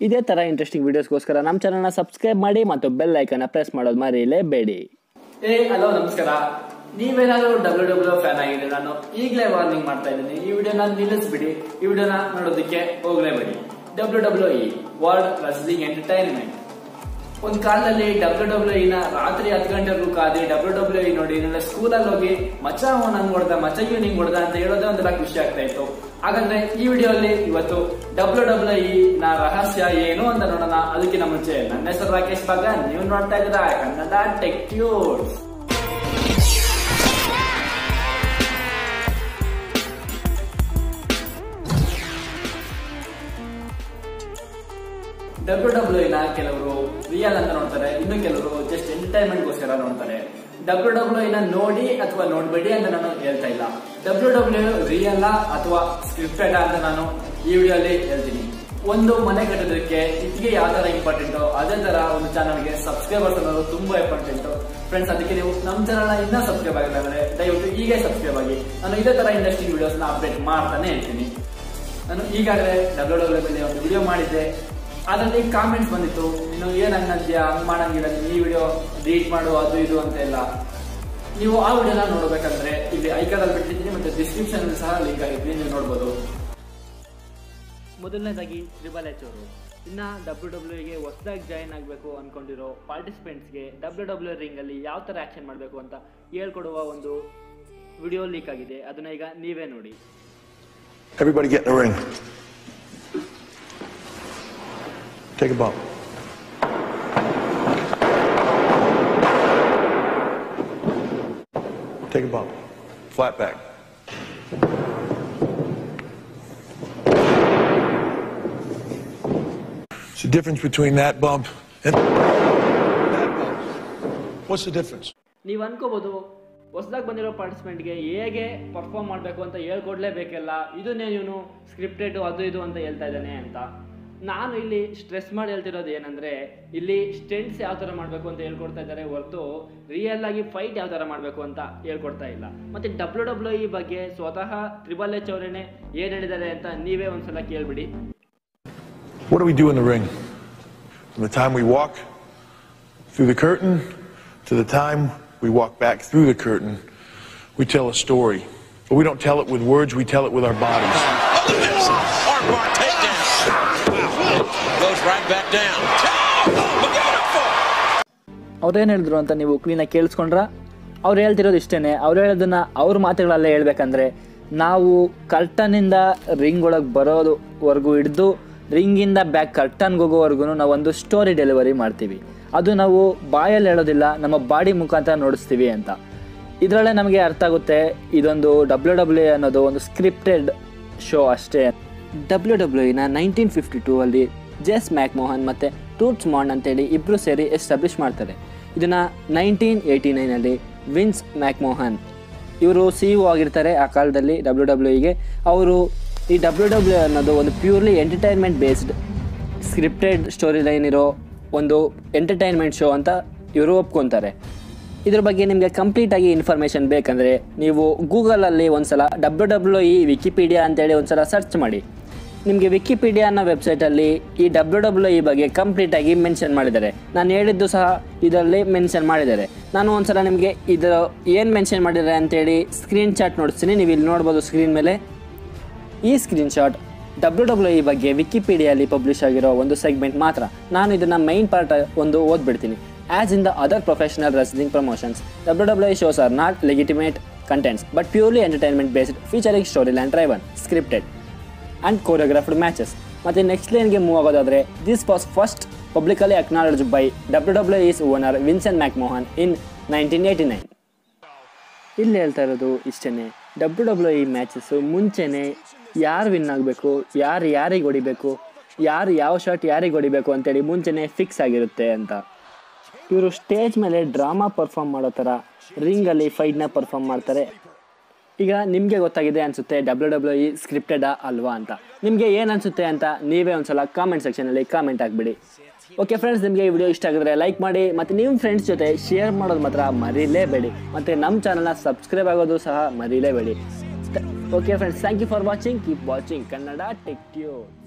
ಇದೇ ಥರ ಇಂಟ್ರೆಸ್ಟಿಂಗ್ ವೀಡಿಯೋಸ್ಗೋಸ್ಕರ ನಮ್ಮ ಚಾನಲ್ನ ಸಬ್ಸ್ಕ್ರೈಬ್ ಮಾಡಿ ಮತ್ತು ಬೆಲ್ ಐಕನ್ನ ಪ್ರೆಸ್ ಮಾಡೋದು ಮರೀಲೇಬೇಡಿ ಏ ಹಲೋ ನಮಸ್ಕಾರ ನೀವೇನಾದ್ರೂ ಡಬ್ಲ್ಯೂ ಡಬ್ಲ್ಯೂ ಫ್ಯಾನ್ ಆಗಿದ್ರೆ ನಾನು ಈಗಲೇ ವಾರ್ನಿಂಗ್ ಮಾಡ್ತಾ ಇದ್ದೀನಿ ಈ ವಿಡಿಯೋನ ನಿಲ್ಲಿಸ್ಬಿಡಿ ಈ ವಿಡಿಯೋನ ನೋಡೋದಕ್ಕೆ ಹೋಗ್ಲೇಬೇಡಿ W W E world wrestling entertainment ಒಂದ್ ಕಾಲದಲ್ಲಿ ಡಬ್ಲ್ಯೂ ಡಬ್ಲ್ಯೂ ಇನ ರಾತ್ರಿ ಹತ್ತು ಗಂಟೆಗೂ ಕಾದಿ ಡಬ್ಲ್ಯೂ ಡಬ್ಲ್ಯೂ ಇ ನೋಡಿ ನನ್ನ ಸ್ಕೂಲಲ್ಲಿ ಹೋಗಿ ಮಚ್ಚ ಅವನ್ ಹಂಗ್ ಹೊಡ್ದ ಮಚ್ಚ ಇವ್ ಹಿಂಗ್ ಹೊಡ್ದ ಅಂತ ಹೇಳೋದೇ ಒಂದೆಲ್ಲ ಖುಷಿ ಆಗ್ತಾ ಇತ್ತು ಹಾಗಂದ್ರೆ ಈ ವಿಡಿಯೋಲಿ ಇವತ್ತು ಡಬ್ಲ್ಯೂ ಡಬ್ಲ್ಯೂ ಇ ನ ರಹಸ್ಯ ಏನು ಅಂತ ನೋಡೋಣ ಅದಕ್ಕಿಂತ ಮುಂಚೆ ನನ್ನ ಹೆಸರು ರಾಕೇಶ್ ಬಾಗ ನೀವು ನೋಡ್ತಾ ಇದ್ದೀರಾ Kannada tech tunes W W ನ ಕೆಲವರು ರಿಯಲ್ ಅಂತ ನೋಡ್ತಾರೆ ಇನ್ನು ಕೆಲವರು ಜಸ್ಟ್ ಎಂಟರ್ಟೈನ್ಮೆಂಟ್ ಗೋಸ್ಕರ ನೋಡ್ತಾರೆ ಡಬ್ಲ್ಯೂ ಡಬ್ಲ್ಯೂ ನ ನೋಡಿ ಅಥವಾ ನೋಡ್ಬೇಡಿ ಅಂತ ನಾನು ಹೇಳ್ತಾ ಇಲ್ಲ ಡಬ್ಲ್ಯೂ ಡಬ್ಲ್ಯೂ ರಿಯಲ್ ಅಥವಾ ಸ್ಕ್ರಿಪ್ಟೆಡ್ ಅಂತ ನಾನು ಈ ವಿಡಿಯೋಲಿ ಹೇಳ್ತೀನಿ ಒಂದು ಮನೆ ಕಟ್ಟೋದಕ್ಕೆ ಇಟ್ಟಿಗೆ ಯಾವ ತರ ಇಂಪಾರ್ಟೆಂಟ್ ಅದೇ ತರ ಒಂದು ಚಾನಲ್ಗೆ ಸಬ್ಸ್ಕ್ರೈಬರ್ಸ್ ಅನ್ನೋದು ತುಂಬಾ ಇಂಪಾರ್ಟೆಂಟ್ ಫ್ರೆಂಡ್ಸ್ ಅದಕ್ಕೆ ನೀವು ನಮ್ಮ ಚಾನಲ್ ಇನ್ನೂ ಸಬ್ಸ್ಕ್ರೈಬ್ ಆಗಿಲ್ಲ ಅಂದ್ರೆ ದಯವಿಟ್ಟು ಈಗೇ ಸಬ್ಸ್ಕ್ರೈಬ್ ಆಗಿ ನಾನು ಇದೇ ತರ ಇಂಟ್ರೆಸ್ಟಿಂಗ್ ವಿಡಿಯೋಸ್ ನ ಅಪ್ಡೇಟ್ ಮಾಡ್ತಾನೆ ಇರ್ತೀನಿ ನಾನು ಈಗಾಗಲೇ ಡಬ್ಲ್ಯೂ ಡಬ್ಲ್ಯೂ ಮೇಲೆ ಒಂದು ವಿಡಿಯೋ ಮಾಡಿದ್ದೆ ಅದರಲ್ಲಿ ಕಾಮೆಂಟ್ಸ್ ಬಂದಿತ್ತು ನೀನು ಏನ್ ಹಂಗಂತೀಯ ಹಂಗ್ ಮಾಡಂಗಿಲ್ಲ ನೀನು ಈ ವಿಡಿಯೋ ಡಿಲೀಟ್ ಮಾಡು ಅದು ಇದು ಅಂತ ಎಲ್ಲ ನೀವು ಆ ವಿಡಿಯೋನ ನೋಡ್ಬೇಕಂದ್ರೆ ಇಲ್ಲಿ ಐಕಾನಲ್ಲಿ ಬಿಟ್ಟಿದ್ದೀನಿ ಮತ್ತೆ ಡಿಸ್ಕ್ರಿಪ್ಷನ್ ಸಹ ಲಿಂಕ್ ಆಗಿದ್ದೀನಿ ನೀವು ನೋಡ್ಬೋದು ಮೊದಲನೇದಾಗಿ ತ್ರಿಬಲ್ ಎಚ್ ಅವರು ಇನ್ನು ಡಬ್ಲ್ಯೂ ಡಬ್ಲ್ಯೂಗೆ ಹೊಸದಾಗಿ ಜಾಯಿನ್ ಆಗಬೇಕು ಅಂದ್ಕೊಂಡಿರೋ ಪಾರ್ಟಿಸಿಪೆಂಟ್ಸ್ಗೆ ಡಬ್ಲ್ಯೂ ಡಬ್ಲ್ಯೂ ರಿಂಗಲ್ಲಿ ಯಾವ ಥರ ಆ್ಯಕ್ಷನ್ ಮಾಡಬೇಕು ಅಂತ ಹೇಳ್ಕೊಡುವ ಒಂದು ವಿಡಿಯೋ ಲೀಕ್ ಆಗಿದೆ ಅದನ್ನ ಈಗ ನೀವೇ ನೋಡಿ Everybody get in the ring. Take a bump. Take a bump. Flat back. What's the difference between that bump and that bump? What's the difference? ನೀವು ಅನ್ಕೋಬೋದು ಹೊಸದಾಗಿ ಬಂದಿರೋ ಪಾರ್ಟಿಸಿಪೆಂಟ್ಗೆ ಹೇಗೆ ಪರ್ಫಾರ್ಮ್ ಮಾಡಬೇಕು ಅಂತ ಹೇಳ್ಕೊಡ್ಲೇಬೇಕಲ್ಲ ಇದನ್ನೇ ಇವನು ಸ್ಕ್ರಿಪ್ಟೆಡ್ ಅದು ಇದು ಅಂತ ಹೇಳ್ತಾ ಇದ್ದಾನೆ ಅಂತ ನಾನು ಇಲ್ಲಿ ಸ್ಟ್ರೆಸ್ ಮಾಡಿ ಹೇಳ್ತಿರೋದು ಏನಂದರೆ ಇಲ್ಲಿ ಸ್ಟೆಂಟ್ಸ್ ಯಾವ ಥರ ಮಾಡಬೇಕು ಅಂತ ಹೇಳ್ಕೊಡ್ತಾ ಇದ್ದಾರೆ ಹೊರತು ರಿಯಲ್ ಆಗಿ ಫೈಟ್ ಯಾವ ಥರ ಮಾಡಬೇಕು ಅಂತ ಹೇಳ್ಕೊಡ್ತಾ ಇಲ್ಲ ಮತ್ತು ಡಬ್ಲ್ಯೂ ಡಬ್ಲ್ಯೂ ಇ ಬಗ್ಗೆ ಸ್ವತಃ ತ್ರಿಬಲ್ ಎಚ್ ಅವರೇನೆ ಏನು ಹೇಳಿದ್ದಾರೆ ಅಂತ ನೀವೇ ಒಂದ್ಸಲ ಕೇಳ್ಬಿಡಿ What do we do in the ring? From the time we walk through the curtain to the time we walk back through the curtain, we tell a story. But we don't tell it with words, we tell it with our bodies. Armbar takedown. Wow. Goes right back down. Look out for it. ಅವ್ರೇನು ಹೇಳಿದ್ರು ಅಂತ ನೀವು ಕ್ಲೀನಾಗಿ ಕೇಳಿಸ್ಕೊಂಡ್ರ ಅವ್ರು ಹೇಳ್ತಿರೋದು ಇಷ್ಟೇ ಅವ್ರು ಹೇಳೋದನ್ನ ಅವ್ರ ಮಾತುಗಳಲ್ಲೇ ಹೇಳ್ಬೇಕಂದ್ರೆ ನಾವು ಕರ್ಟನಿಂದ ರಿಂಗ್ ಒಳಗೆ ಬರೋದುವರೆಗೂ ಹಿಡಿದು ರಿಂಗಿಂದ ಬ್ಯಾಕ್ ಕರ್ಟನ್ಗೆ ಹೋಗೋವರೆಗೂ ನಾವು ಒಂದು ಸ್ಟೋರಿ ಡೆಲಿವರಿ ಮಾಡ್ತೀವಿ ಅದು ನಾವು ಬಾಯಲ್ಲಿ ಹೇಳೋದಿಲ್ಲ ನಮ್ಮ ಬಾಡಿ ಮುಖಾಂತರ ನೋಡಿಸ್ತೀವಿ ಅಂತ ಇದರಲ್ಲೇ ನಮಗೆ ಅರ್ಥ ಆಗುತ್ತೆ ಇದೊಂದು ಡಬ್ಲ್ಯೂ ಡಬ್ಲ್ಯೂ ಅನ್ನೋದು ಒಂದು ಸ್ಕ್ರಿಪ್ಟೆಡ್ ಶೋ ಅಷ್ಟೇ W W in nineteen fifty two ಅಲ್ಲಿ ಜೆಸ್ ಮ್ಯಾಕ್ಮೋಹನ್ ಮತ್ತು ಟೂಟ್ಸ್ ಮಾಂಡ್ ಅಂತೇಳಿ ಇಬ್ಬರು ಸೇರಿ ಎಸ್ಟಾಬ್ಲಿಷ್ ಮಾಡ್ತಾರೆ ಇದನ್ನು ನೈನ್ಟೀನ್ ಏಯ್ಟಿ ನೈನಲ್ಲಿ ವಿನ್ಸ್ ಮ್ಯಾಕ್ಮೋಹನ್ ಇವರು ಸಿ ಇ ಆಗಿರ್ತಾರೆ ಆ ಕಾಲದಲ್ಲಿ ಡಬ್ಲ್ಯೂ ಡಬ್ಲ್ಯೂಗೆ ಅವರು ಈ ಡಬ್ಲ್ಯೂ ಡಬ್ಲ್ಯೂ ಅನ್ನೋದು ಒಂದು purely entertainment based scripted story line ಇರೋ ಒಂದು ಎಂಟರ್ಟೈನ್ಮೆಂಟ್ ಶೋ ಅಂತ ಇವರು ಒಪ್ಕೊತಾರೆ ಇದ್ರ ಬಗ್ಗೆ ನಿಮಗೆ ಕಂಪ್ಲೀಟಾಗಿ ಇನ್ಫಾರ್ಮೇಷನ್ ಬೇಕಂದರೆ ನೀವು ಗೂಗಲಲ್ಲಿ ಒಂದ್ಸಲ ಡಬ್ಲ್ಯೂ ಡಬ್ಲ್ಯೂ ಇ ವಿಕಿಪೀಡಿಯಾ ಅಂತೇಳಿ ಒಂದ್ಸಲ ಸರ್ಚ್ ಮಾಡಿ ನಿಮಗೆ ವಿಕಿಪೀಡಿಯಾ ಅನ್ನೋ ವೆಬ್ಸೈಟಲ್ಲಿ ಈ ಡಬ್ಲ್ಯೂ ಡಬ್ಲ್ಯೂ ಇ ಬಗ್ಗೆ ಕಂಪ್ಲೀಟಾಗಿ ಮೆನ್ಷನ್ ಮಾಡಿದ್ದಾರೆ ನಾನು ಹೇಳಿದ್ದು ಸಹ ಇದರಲ್ಲಿ ಮೆನ್ಷನ್ ಮಾಡಿದ್ದಾರೆ ನಾನು ಒಂದ್ಸಲ ನಿಮಗೆ ಇದರ ಏನು ಮೆನ್ಷನ್ ಮಾಡಿದ್ದಾರೆ ಅಂತೇಳಿ ಸ್ಕ್ರೀನ್ ಶಾಟ್ ನೋಡಿಸ್ತೀನಿ ನೀವು ಇಲ್ಲಿ ನೋಡ್ಬೋದು ಸ್ಕ್ರೀನ್ ಮೇಲೆ ಈ screenshot W W E ಬಗ್ಗೆ ವಿಕಿಪೀಡಿಯಲ್ಲಿ ಪಬ್ಲಿಷ್ ಆಗಿರೋ ಒಂದು ಸೆಗ್ಮೆಂಟ್ ಮಾತ್ರ ನಾನು ಇದನ್ನು ಮೈನ್ ಪಾರ್ಟ್ ಒಂದು ಓದ್ಬಿಡ್ತೀನಿ as in the other professional wrestling promotions W W E shows are not legitimate contents but purely entertainment based featuring story line driven scripted and choreographed matches ಮತ್ತು next ಲೈನ್ಗೆ move ಆಗೋದಾದರೆ this was first publicly acknowledge by W W is owner Vincent McMahon in nineteen eighty nine ಇಲ್ಲಿ ಹೇಳ್ತಾ ಇರೋದು ಇಷ್ಟೇ W W E matches ಮುಂಚೆನೇ ಯಾರು win ಆಗಬೇಕು ಯಾರು ಯಾರಿಗೆ ಹೊಡಿಬೇಕು ಯಾರು ಯಾವ ಶಾಟ್ ಯಾರಿಗೆ ಹೊಡಿಬೇಕು ಅಂತೇಳಿ ಮುಂಚೆನೇ ಫಿಕ್ಸ್ ಆಗಿರುತ್ತೆ ಅಂತ ಇವರು ಸ್ಟೇಜ್ ಮೇಲೆ ಡ್ರಾಮಾ ಪರ್ಫಾರ್ಮ್ ಮಾಡೋ ಥರ ರಿಂಗಲ್ಲಿ ಫೈಟ್ನ ಪರ್ಫಾರ್ಮ್ ಮಾಡ್ತಾರೆ ಈಗ ನಿಮಗೆ ಗೊತ್ತಾಗಿದೆ ಅನಿಸುತ್ತೆ ಡಬ್ಲ್ಯೂ ಡಬ್ಲ್ಯೂ ಇ ಸ್ಕ್ರಿಪ್ಟೆಡಾ ಅಲ್ವಾ ಅಂತ ನಿಮಗೆ ಏನು ಅನಿಸುತ್ತೆ ಅಂತ ನೀವೇ ಒಂದ್ಸಲ ಕಾಮೆಂಟ್ ಸೆಕ್ಷನಲ್ಲಿ ಕಾಮೆಂಟ್ ಆಗಿಬಿಡಿ ಓಕೆ ಫ್ರೆಂಡ್ಸ್ ನಿಮಗೆ ಈ ವಿಡಿಯೋ ಇಷ್ಟ ಆಗಿದ್ರೆ ಲೈಕ್ ಮಾಡಿ ಮತ್ತು ನಿಮ್ಮ ಫ್ರೆಂಡ್ಸ್ ಜೊತೆ ಶೇರ್ ಮಾಡೋದು ಮಾತ್ರ ಮರೀಲೇಬೇಡಿ ಮತ್ತು ನಮ್ಮ ಚಾನಲ್ನ ಸಬ್ಸ್ಕ್ರೈಬ್ ಆಗೋದು ಸಹ ಮರೀಲೇಬೇಡಿ okay friends thank you for watching keep watching Kannada tech tune